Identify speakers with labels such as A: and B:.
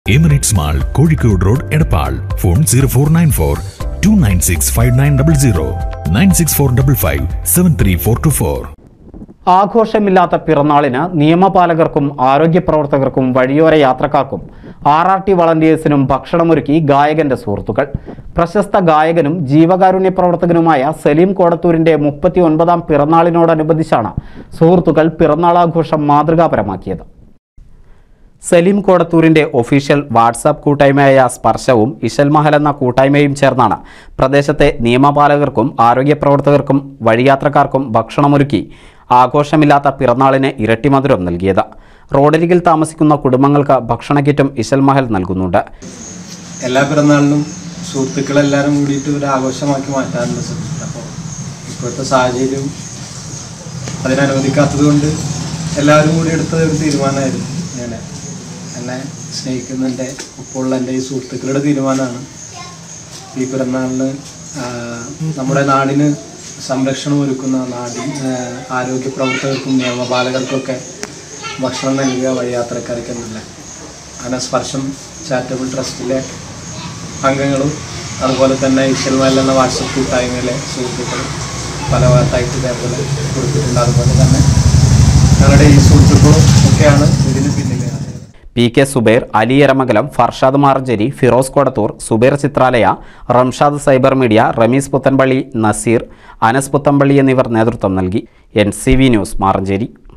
A: Emirates mall Kozhikode road Edappal phone zero four nine four two nine six five nine double zero nine six four double five seven three four two four
B: ആഘോഷമില്ലാത്ത പിറന്നാളിന് നിയമപാലകർക്കും ആരോഗ്യ പ്രവർത്തകർക്കും വഴിയോര യാത്രക്കാർക്കും R R T വളണ്ടിയേഴ്സിനും ഭക്ഷണമൊരുക്കി ഗായകന്റെ സുഹൃത്തുക്കൾ പ്രശസ്ത ഗായകനും ജീവകാരുണ്യ പ്രവർത്തകനുമായ സലീം കോടത്തൂരിന്റെ മുപ്പത്തി ഒൻപതാം പിറന്നാളിനോടനുബന്ധിച്ചാണ് സുഹൃത്തുക്കൾ പിറന്നാളാഘോഷം മാതൃകാപരമാക്കിയത് സലീം കോടത്തൂരിന്റെ ഒഫീഷ്യൽ വാട്സാപ്പ് കൂട്ടായ്മയായ സ്പർശവും ഇശൽ മഹൽ എന്ന കൂട്ടായ്മയും ചേർന്നാണ് പ്രദേശത്തെ നിയമപാലകർക്കും ആരോഗ്യ പ്രവർത്തകർക്കും വഴിയാത്രക്കാർക്കും ഭക്ഷണമൊരുക്കി ആഘോഷമില്ലാത്ത പിറന്നാളിന് ഇരട്ടി മധുരം നൽകിയത് റോഡരികിൽ താമസിക്കുന്ന കുടുംബങ്ങൾക്ക് ഭക്ഷണ കിറ്റും ഇശൽ മഹൽ നൽകുന്നുണ്ട്
C: എല്ലാ പിറന്നാളിനും സുഹൃത്തുക്കളെല്ലാവരും കൂടിയിട്ട് ഒരു ആഘോഷമാക്കി മാറ്റാറുണ്ട് സർ അപ്പോൾ ഇപ്പോഴത്തെ സാഹചര്യം അതിനനുവദിക്കാത്തത് കൊണ്ട് എല്ലാവരും കൂടി എടുത്ത ഒരു തീരുമാനമായിരുന്നു ഇങ്ങനെ എന്നെ സ്നേഹിക്കുന്ന എൻ്റെ ഒപ്പമുള്ള എൻ്റെ ഈ സുഹൃത്തുക്കളുടെ തീരുമാനമാണ് ഈ പിറന്നാളിന് ആ, നമ്മുടെ നാടിന് സംരക്ഷണം ഒരുക്കുന്ന നാടിൻ ആ, ആരോഗ്യ പ്രവർത്തകർക്കും നിയമപാലകർക്കൊക്കെ ഭക്ഷണം നൽകുക വഴിയാത്രക്കാർക്ക് എന്നുള്ള അങ്ങനെ സ്പർശം ചാരിറ്റബിൾ ട്രസ്റ്റിലെ അംഗങ്ങളും അതുപോലെ തന്നെ ഇശൽമൽ എന്ന വാട്സപ്പ് കൂട്ടായ്മയിലെ സുഹൃത്തുക്കളും പല ഭാഗത്തായിട്ട് ഇതേപോലെ കൊടുത്തിട്ടുണ്ട് അതുപോലെ തന്നെ ഞങ്ങളുടെ ഈ സുഹൃത്തുക്കളും ഒക്കെയാണ് ഇതിന് പിന്നിൽ
B: P K Zubair Ali Eramangalam Farshad Marjari Firoz Kodathur Zubair Chithralaya Ramshad cyber media Rameez Puthanpally Naseer Anas Puthanpally എന്നിവർ നേതൃത്വം നൽകി N C V news Maranchery